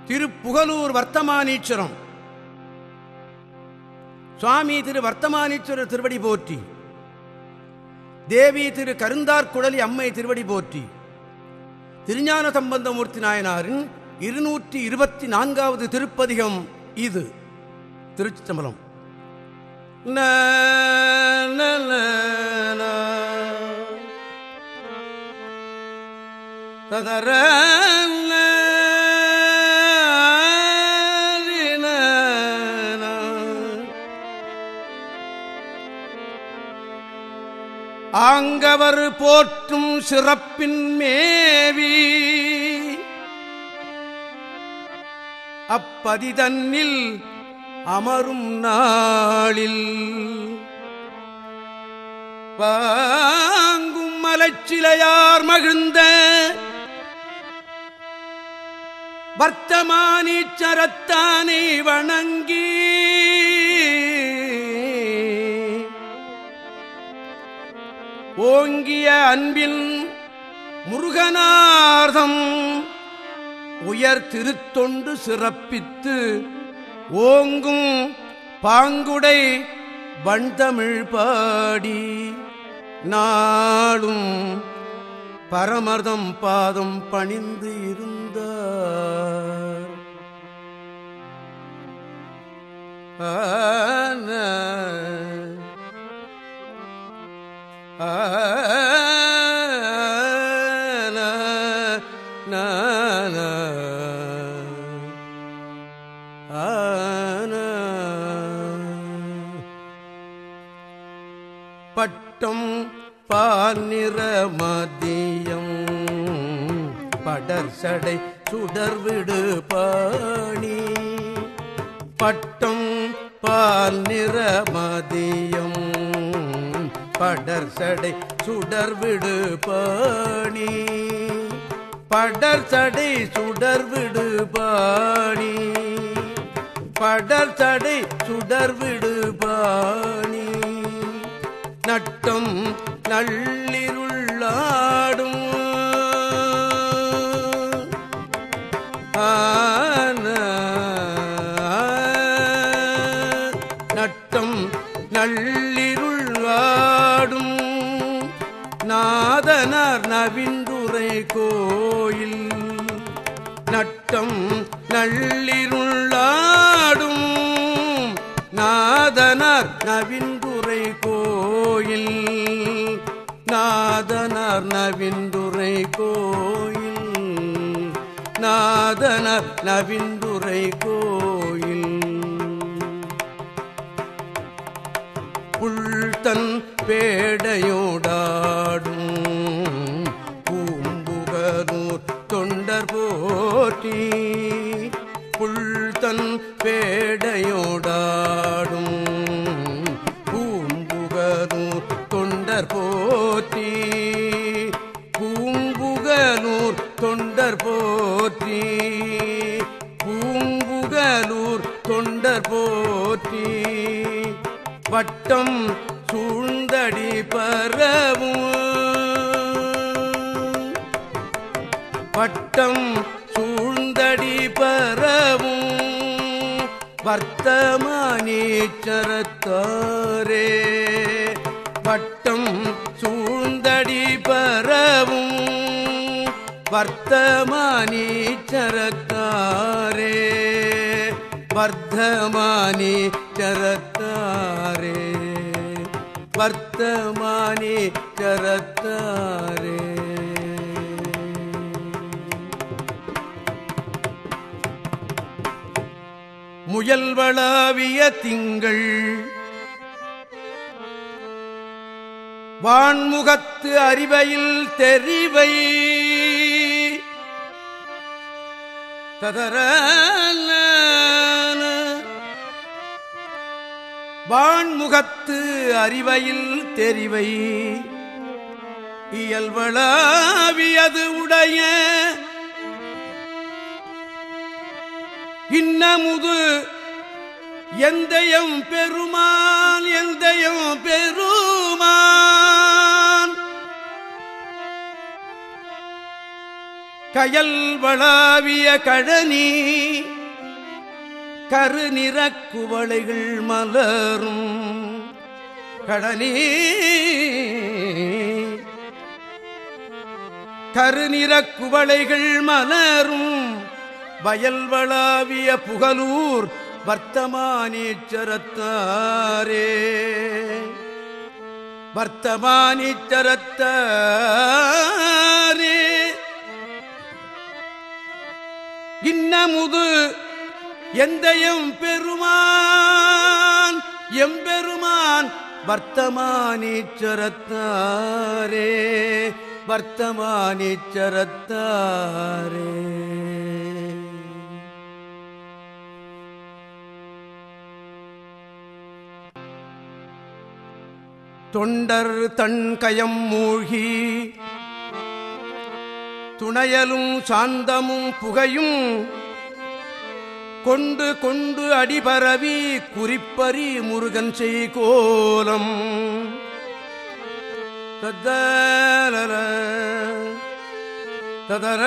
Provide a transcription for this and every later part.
திருப்புகலூர் வர்த்தமானீஸ்வரம் சுவாமி திரு வர்த்தமானீஸ்வரர் திருவடி போற்றி தேவி திரு கருந்தார்குழலி அம்மை திருவடி போற்றி திருஞான சம்பந்தமூர்த்தி நாயனாரின் இருநூற்றி இருபத்தி நான்காவது திருப்பதிகம் இது திருச்சிதம்பரம் ந, ந, ந, ந. ததர ந, ரி, ந, ந. ஆங்கவர் போற்றும் சிறப்பின் மேவி அப்பதிதன்னில் அமரும் நாளில் வாங்கும் மலச்சிலையார் மகிழ்ந்த வர்த்தமானீச்சரத்தானை வணங்கி ஓங்கிய அன்பின் முருகனார்தம் உயர் திருத்தொண்டு சிறப்பித்து ஓங்கும் பாங்குடை வண்தமிழ் பாடி நாளும் பரமர்தம் பாதம் பணிந்து இருந்தார் ஆன ஆன நான ஆன பட்டம் பாநிற மதியம் படர் சடை சுடர்விடு பாணி பட்டம் பால் நிற மதியம் படர் சடை சுடர்விடு பாணி படர் சடை சுடர்விடு பாணி படர் சடை சுடர்விடு பாணி நட்டம் நள்ளிருள்ளாடும் ஆன நட்டம் நள்ளிருள் வாடும் நாதனார் நவிந்துரை கோயில் நட்டம் நள்ளிருளாடும் நாதனார் நவிந்துரை கோயில் நாதனார் நவிந்துரை கோயில் நாதனார் நவிந்துரை கோயில் புள்தன் பேடையோடாடும் பூம்புகனூர் தொண்டர் போற்றி புள்தன் பேடையோடாடும் பூம்புகனூர் தொண்டர் போற்றி பூம்புகலூர் தொண்டர் போற்றி பூம்புகலூர் தொண்டர் போற்றி வட்டம் சூழ்ந்தடி பரவும் வட்டம் சூழ்ந்தடி பரவும் வர்த்தமானீச்சரத்தாரே வட்டம் சூழ்ந்தடி பரவும் வர்த்தமானீச்சரத்தாரே வர்த்தமானி சரத்தாரே வர்த்தமானி சரத்தாரே முயல்வளாவிய திங்கள் வான்முகத்து அறிவையில் தெரிவை ததர வான்முகத்து அறிவையில் தெரிவை இயல்வளாவியது உடைய இன்னமுது எந்தயம் பெருமான் எந்தயம் பெருமான் கயல் வளாவிய கழனி கருநிற குவளைகள் மலரும் கடனி கருநிற குவளைகள் மலரும் வயல்வளாவிய புகலூர் வர்த்தமானீச்சரத்தாரே வர்த்தமானீச்சரத்தாரே இன்னமுது எந்தையும் பெருமான் எம்பெருமான் வர்த்தமானீச்சரத்தாரே வர்த்தமானீச்சரத்தாரே தொண்டர் தன் கயம் மூழ்கி துணையலும் சாந்தமும் புகையும் கொண்டு கொண்டு அடிபரவி குறிப்பறி முருகன் செய்கோலம் தத்தர ததர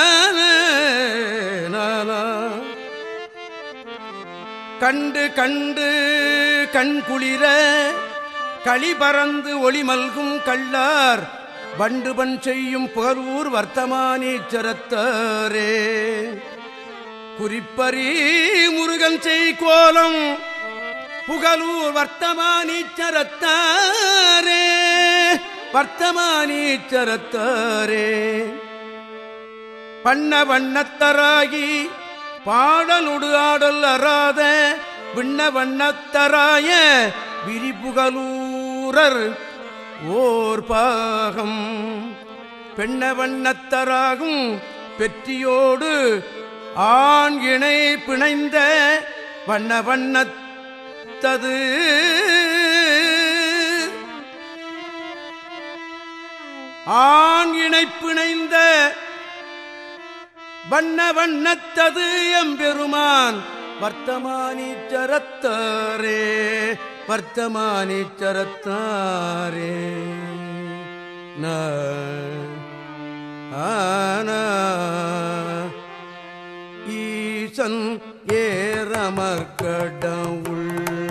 கண்டு கண்டு கண் குளிர களி பறந்து ஒளி மல்கும் கள்ளார் வண்டுபன் செய்யும் புகழூர் வர்த்தமானீச்சரத்தாரே குறிப்பறி முருகன் செய் கோலம் புகழூர் வர்த்தமானீச்சரத்தாரே வர்த்தமானீச்சரத்தாரே பண்ண வண்ணத்தராகி பாடலுடு ஆடல் அறாத விண்ண வண்ணத்தராய விரிபுகலூரர் ஓர் பாகம் பெண்ண வண்ணத்தராகும் பெற்றியோடு ஆண் இணை பிணைந்த வண்ண வண்ணத்தது ஆண் இணை பிணைந்த வண்ண வண்ணத்தது எம்பெருமான் வர்த்தமானீச்சரத்தாரே வர்த்தமானீச்சரத்தாரே ஆன ஈசன் ஏறமர்கடவுள்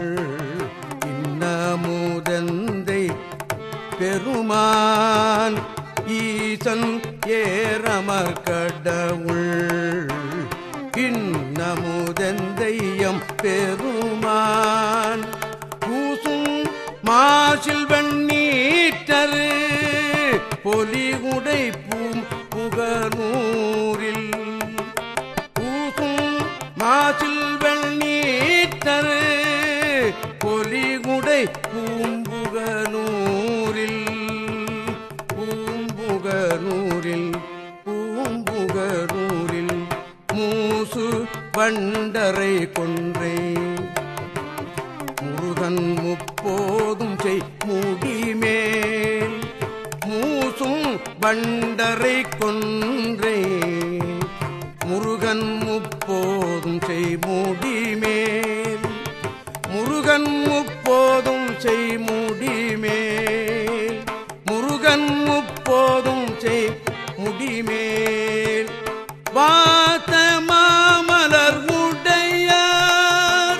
இன்னமுதந்தை பெருமான் ஈசன் ஏறமர்கடவுள் இன்னமுதந்தையம் பெருமான் பூசும் மாசில் வெண்ணீற்றரு பொலிகுடை பூம் புகனூரில் பூசும் மாசில் வெண்ணீற்றரு பொலிகுடை பூம்புகனூரில் பூம்புகனூரில் பூம்புகனூரில் மூசு பண்டரை கொன்றை முருகன் முப்போதும் செய் முடிமேல் மூசும் பண்டரை கொன்றை முருகன் முப்போதும் செய் முடிமேல் முருகன் முப்போதும் செய் முடிமேல் முருகன் முப்போதும் செய் முடிமேல் வாத்த மாமலர் உடையார்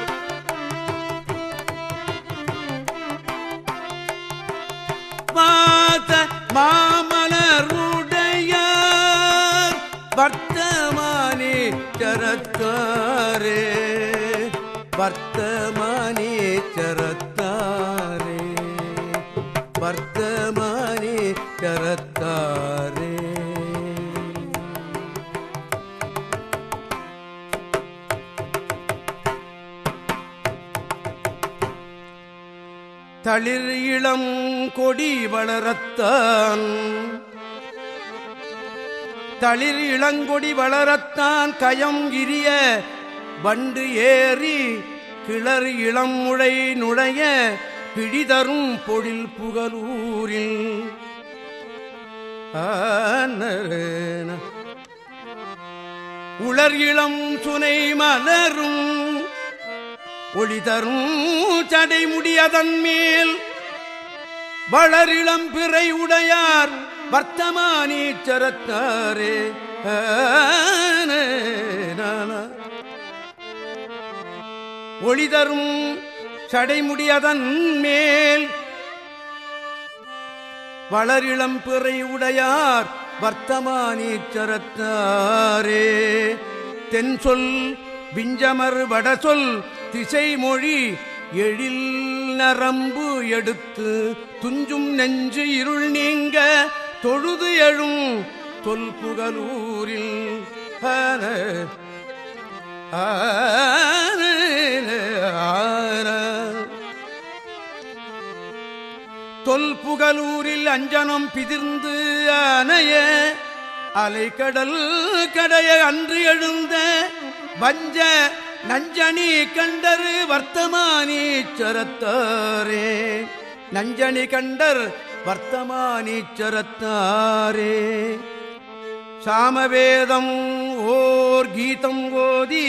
வாத்த மாமலர் உடையார் வர்த்தமானே சரத்தாரே வர்த்தமானே சரத்தாரே வர்த்தமானே சரத்தாரே தளிர் இளம் கொடி வளரத்தான் தளிர் இளங்கொடி வளரத்தான் கயம் இரிய வண்டு ஏறி கிளர் இளம் முளை நுழைய பிடிதரும் பொழில் புகலூரில் ஆனரேன. உளர் இளம் சுனை மலரும் ஒளி தரும் சடைமுடியதன் மேல் வளரிளம் பிறை உடையார் வர்த்தமானீச்சரத்தாரே ஒளிதரும் சடைமுடியதன் மேல் வளரிளம் பிறை உடையார் வர்த்தமானீச்சரத்தாரே தென் சொல் விஞ்சமர் வடசொல் திசைமொழி எழில் நரம்பு எடுத்து துஞ்சும் நெஞ்சு இருள் நீங்க தொழுது எழும் தொல்புகலூரில் ஆன ஆன ஆன தொல்புகலூரில் அஞ்சனம் பிதிர்ந்து அணைய அலைக்கடல் கடைய அன்று எழுந்த வஞ்ச நஞ்சனி கண்டரு வர்த்தமானீச்சரத்தாரே நஞ்சனி கண்டர் வர்த்தமானீச்சரத்தாரே சாமவேதம் ஓர் கீதம் ஓதி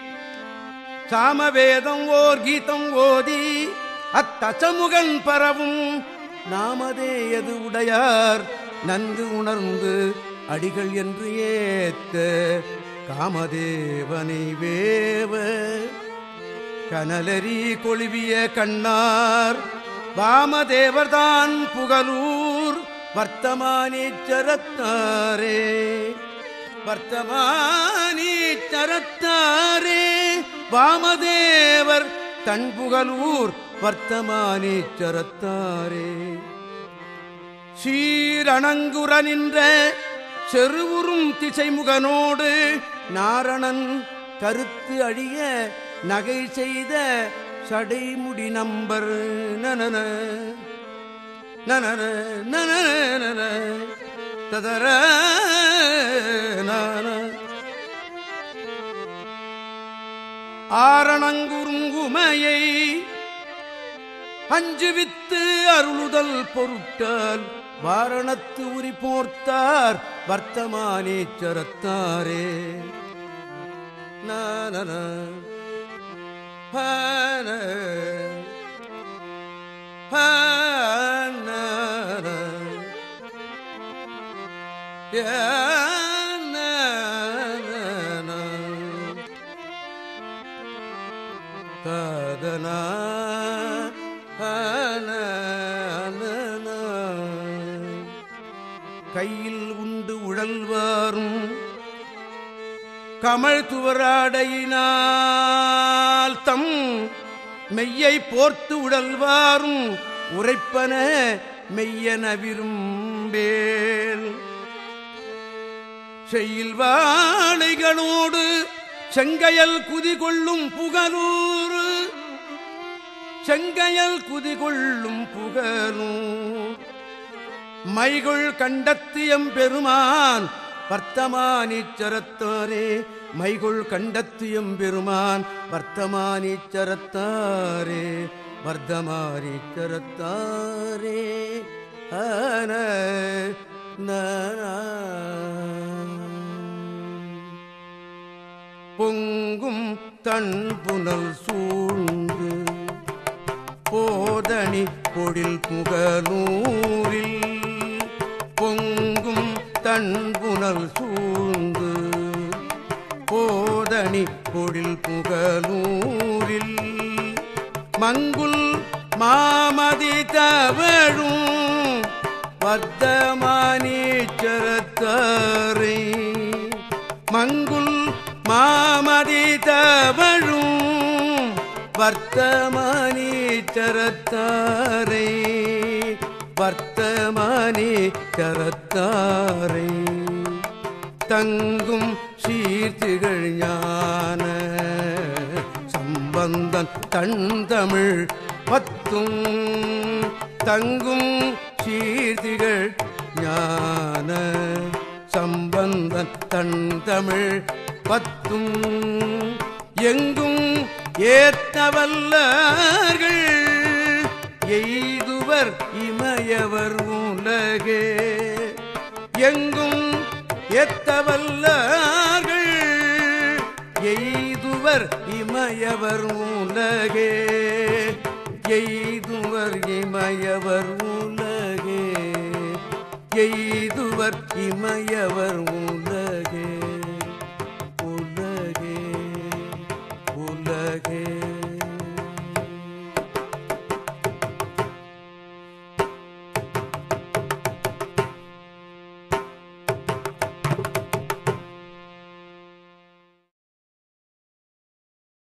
சாமவேதம் ஓர் கீதம் ஓதி அத்தசமுகன் பரவும் நாமதே எது உடையார் நன்கு உணர்ந்து அடிகள் என்று ஏத்த காமதேவனை வேவ கனலரி கொழுவிய கண்ணார் வாமதேவர்தான் புகலூர் வர்த்தமானீச்சரத்தாரே வர்த்தமானீச்சரத்தாரே வாமதேவர் தன்புகலூர் வர்த்தமானீச்சரத்தாரே சீரணங்குற நின்ற செருவுறும் திசைமுகனோடு நாரணன் கருத்து அழிய நகை செய்த சடைமுடி நம்பர் நனன நனன நனன ததர நான ஆரணங்குறுங்குமையை அஞ்சுவித்து அருளுதல் பொருட்டால் வாரணத்து உரி போர்த்தார் வர்த்தமானேச்சரத்தாரே நானன ஹன ஹன ததனா கையில் உண்டு உழல்வாரும் கமல் துவராடையினால் தம் மெய்யை போர்த்து உடல்வாரும் உரைப்பன மெய்யன விரும்பேல் செய்யில் வாழைகளோடு செங்கையல் குதி கொள்ளும் புகலூர் செங்கையல் குதி கொள்ளும் புகலூர் மைகுள் கண்டத்தியம் பெருமான் வர்த்தமானீச்சரத்தாரே மைகுள் கண்டத்தியம் பெருமான் வர்த்தமானீச்சரத்தாரே வர்த்தமானீச்சரத்தாரே ஆன பொங்கும் தன் புனல் சூழ்ந்து போதணி பொழில் புகலூரில் பொங்கும் தன் புனல் சூழ்ந்து போதணி பொழில் புகலூரில் மங்குல் மாமதி தவழும் வர்த்தமானீச்சரத்தாரை மங்குல் மாமதி தவழும் வர்த்தமானீச்சரத்தாரை வர்த்தமானீச்சரத்தாரை தங்கும் சீர்த்திகள் ஞான சம்பந்தன் தன் தமிழ் பத்தும் தங்கும் சீர்த்திகள் ஞான சம்பந்தன் தன் தமிழ் பத்தும் எங்கும் ஏத்தவல்லார்கள் எய்துவர் இமயவர் உலகே எங்கும் எத்தவல்லார்கள் எய்துவர் இமயவர் உலகே எய்துவர் இமயவர் உலகே எய்துவர் இமயவர் உலகே